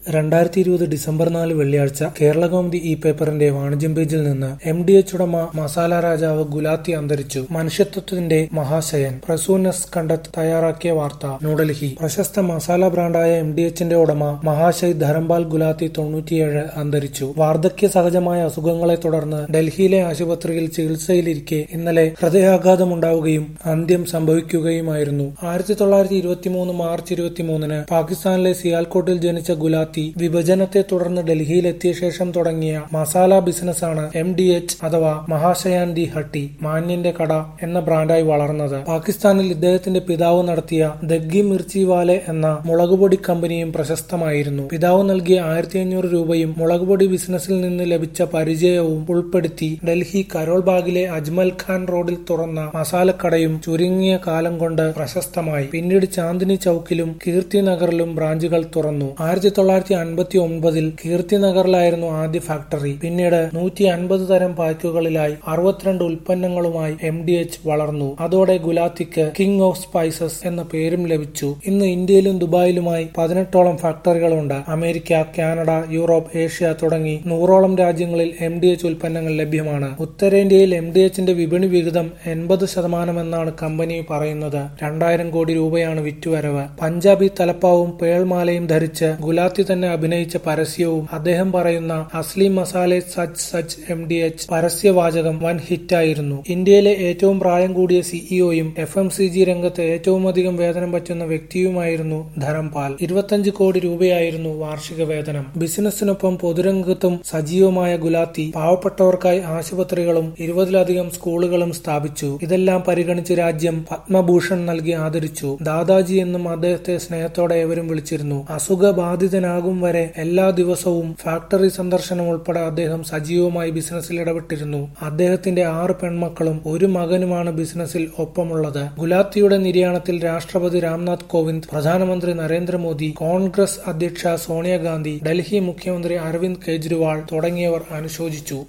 രണ്ടായിരത്തി ഇരുപത് ഡിസംബർ നാല് വെള്ളിയാഴ്ച കേരളകൗമുദി ഈ പേപ്പറിന്റെ വാണിജ്യം പേജിൽ നിന്ന് എം ഡി എച്ച് ഉടമ മസാല രാജാവ് ഗുലാത്തി അന്തരിച്ചു മനുഷ്യത്വത്തിന്റെ മഹാശയൻ പ്രസൂനസ് കണ്ടത്ത് തയ്യാറാക്കിയ വാർത്ത ന്യൂഡൽഹി പ്രശസ്ത മസാല ബ്രാൻഡായ എം ഡി എച്ചിന്റെ ഉടമ മഹാശയ് ധരംപാൽ ഗുലാത്തി തൊണ്ണൂറ്റിയേഴ് അന്തരിച്ചു വാർദ്ധക്യ സഹജമായ അസുഖങ്ങളെ തുടർന്ന് ഡൽഹിയിലെ ആശുപത്രിയിൽ ചികിത്സയിലിരിക്കെ ഇന്നലെ ഹൃദയാഘാതമുണ്ടാവുകയും അന്ത്യം സംഭവിക്കുകയുമായിരുന്നു ആയിരത്തി തൊള്ളായിരത്തി ഇരുപത്തിമൂന്ന് മാർച്ച് ഇരുപത്തിമൂന്നിന് പാകിസ്ഥാനിലെ സിയാൽകോട്ടിൽ ജനിച്ച ഗുലാത്തി വിഭജനത്തെ തുടർന്ന് ഡൽഹിയിലെത്തിയ ശേഷം തുടങ്ങിയ മസാല ബിസിനസ്സാണ് എം ഡി എച്ച് അഥവാ മഹാശയാൻ ദി ഹട്ടി മാന്യന്റെ കട എന്ന ബ്രാൻഡായി വളർന്നത് പാകിസ്ഥാനിൽ ഇദ്ദേഹത്തിന്റെ പിതാവ് നടത്തിയ ദഗ്ഗി മിർച്ചി വാലെ എന്ന മുളകുപൊടി കമ്പനിയും പ്രശസ്തമായിരുന്നു പിതാവ് നൽകിയ ആയിരത്തി അഞ്ഞൂറ് രൂപയും മുളകുപൊടി ബിസിനസ്സിൽ നിന്ന് ലഭിച്ച പരിചയവും ഉൾപ്പെടുത്തി ഡൽഹി കരോൾ ബാഗിലെ അജ്മൽ ഖാൻ റോഡിൽ തുറന്ന മസാലക്കടയും ചുരുങ്ങിയ കാലം കൊണ്ട് പ്രശസ്തമായി പിന്നീട് ചാന്ദിനി ചൌക്കിലും കീർത്തി നഗറിലും ബ്രാഞ്ചുകൾ തുറന്നു ആയിരത്തി തൊള്ളായിരത്തി അൻപത്തി ഒൻപതിൽ കീർത്തി നഗറിലായിരുന്നു ആദ്യ ഫാക്ടറി പിന്നീട് നൂറ്റി അൻപത് തരം പായ്ക്കുകളിലായി അറുപത്തിരണ്ട് ഉൽപ്പന്നങ്ങളുമായി എം ഡി എച്ച് വളർന്നു അതോടെ ഗുലാത്തിക്ക് കിങ് ഓഫ് സ്പൈസസ് എന്ന പേരും ലഭിച്ചു ഇന്ന് ഇന്ത്യയിലും ദുബായിലുമായി പതിനെട്ടോളം ഫാക്ടറികളുണ്ട് അമേരിക്ക കാനഡ യൂറോപ്പ് ഏഷ്യ തുടങ്ങി നൂറോളം രാജ്യങ്ങളിൽ എം ഡി എച്ച് ഉൽപ്പന്നങ്ങൾ ലഭ്യമാണ് ഉത്തരേന്ത്യയിൽ എം ഡി എച്ചിന്റെ വിപണി വിഹിതം എൺപത് ശതമാനമെന്നാണ് കമ്പനി പറയുന്നത് രണ്ടായിരം കോടി രൂപയാണ് വിറ്റുവരവ് പഞ്ചാബി തലപ്പാവും പേൾമാലയും ധരിച്ച് ഗുലാത്തി തന്നെ അഭിനയിച്ച പരസ്യവും അദ്ദേഹം പറയുന്ന അസ്ലി മസാലെ സച്ച് സച്ച് എം ഡി എച്ച് പരസ്യവാചകം വൻ ഹിറ്റായിരുന്നു ഇന്ത്യയിലെ ഏറ്റവും പ്രായം കൂടിയ സിഇഒയും എഫ് എം സി ജി രംഗത്ത് ഏറ്റവും അധികം വേതനം പറ്റുന്ന വ്യക്തിയുമായിരുന്നു ധരംപാൽ ഇരുപത്തഞ്ച് കോടി രൂപയായിരുന്നു വാർഷിക വേതനം ബിസിനസ്സിനൊപ്പം പൊതുരംഗത്തും സജീവമായ ഗുലാത്തി പാവപ്പെട്ടവർക്കായി ആശുപത്രികളും ഇരുപതിലധികം സ്കൂളുകളും സ്ഥാപിച്ചു ഇതെല്ലാം പരിഗണിച്ച് രാജ്യം പത്മഭൂഷൺ നൽകി ആദരിച്ചു ദാദാജി എന്നും അദ്ദേഹത്തെ സ്നേഹത്തോടെ ഏവരും വിളിച്ചിരുന്നു അസുഖബാധിതനാകും വരെ എല്ലാ ദിവസവും ഫാക്ടറി സന്ദർശനം ഉൾപ്പെടെ അദ്ദേഹം സജീവമായി ബിസിനസ്സിൽ ഇടപെട്ടിരുന്നു അദ്ദേഹത്തിന്റെ ആറ് പെൺമക്കളും ഒരു മകനുമാണ് ബിസിനസ്സിൽ ഒപ്പമുള്ളത് ഗുലാത്തിയുടെ നിര്യാണത്തിൽ രാഷ്ട്രപതി രാംനാഥ് കോവിന്ദ് പ്രധാനമന്ത്രി നരേന്ദ്രമോദി കോൺഗ്രസ് അധ്യക്ഷ സോണിയാഗാന്ധി ഡൽഹി മുഖ്യമന്ത്രി അരവിന്ദ് കെജ്രിവാൾ തുടങ്ങിയവർ അനുശോചിച്ചു